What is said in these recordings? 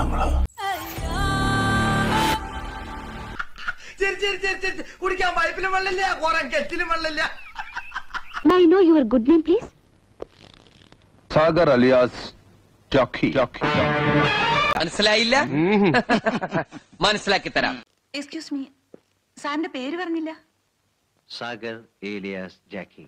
നമ്മള് കുടിക്കാൻ പൈപ്പിലും വെള്ളമില്ല കുറെ കെറ്റിലും വെള്ളമില്ല May I know your good name, please? Sagar alias Jockey Jockey മനസ്സിലായില്ല മനസ്സിലാക്കി തരാം എക്സ്ക്യൂസ് മീ സാറിന്റെ പേര് പറഞ്ഞില്ല Sagar alias Jackie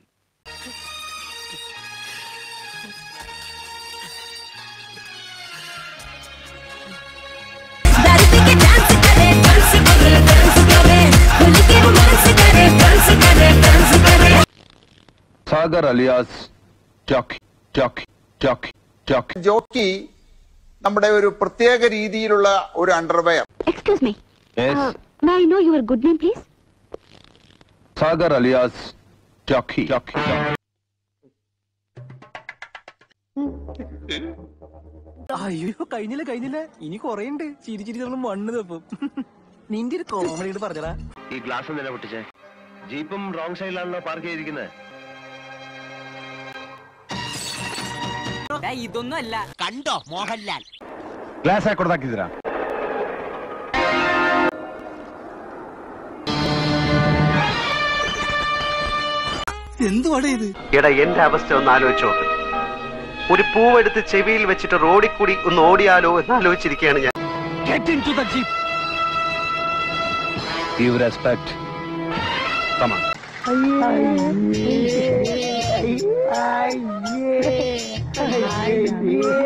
Sagar alias Jockey Jockey Jockey Jockey Jockey നമ്മുടെ ഒരു പ്രത്യേക രീതിയിലുള്ള ഒരു underwear Excuse me. Yes. Uh, may I know your good name, please? Sagar alias Jockey Jockey അയ്യോ കഴിഞ്ഞില്ല കഴിഞ്ഞില്ല ഇനി കൊറേ ഉണ്ട് ചിരി ചിരി നമ്മൾ മണ്ണ് തപ്പും നിന്റെ ഒരു കോമഡിയോട് പറഞ്ഞടാ ഈ ഗ്ലാസ് എന്തിനാ പൊട്ടിച്ചേ ജീപ്പും റോങ് സൈഡിലാണല്ലോ പാർക്ക് ചെയ്തിരിക്കുന്നത് ഇതൊന്നും അല്ല കണ്ടോ മോഹൻലാൽ ഗ്ലാസ് കൊടുത്താക്കി തരാം എന്തുവാടേ ഇത് എടാ എന്റെ അവസ്ഥ ഒന്ന് ആലോചിച്ച് നോക്ക് ഒരു പൂവെടുത്ത് ചെവിയിൽ വെച്ചിട്ട് റോഡിൽ കൂടി ഒന്ന് ഓടിയാലോ എന്ന് ആലോചിച്ചിരിക്കുകയാണ് ഞാൻ Give respect. Come on. Ay,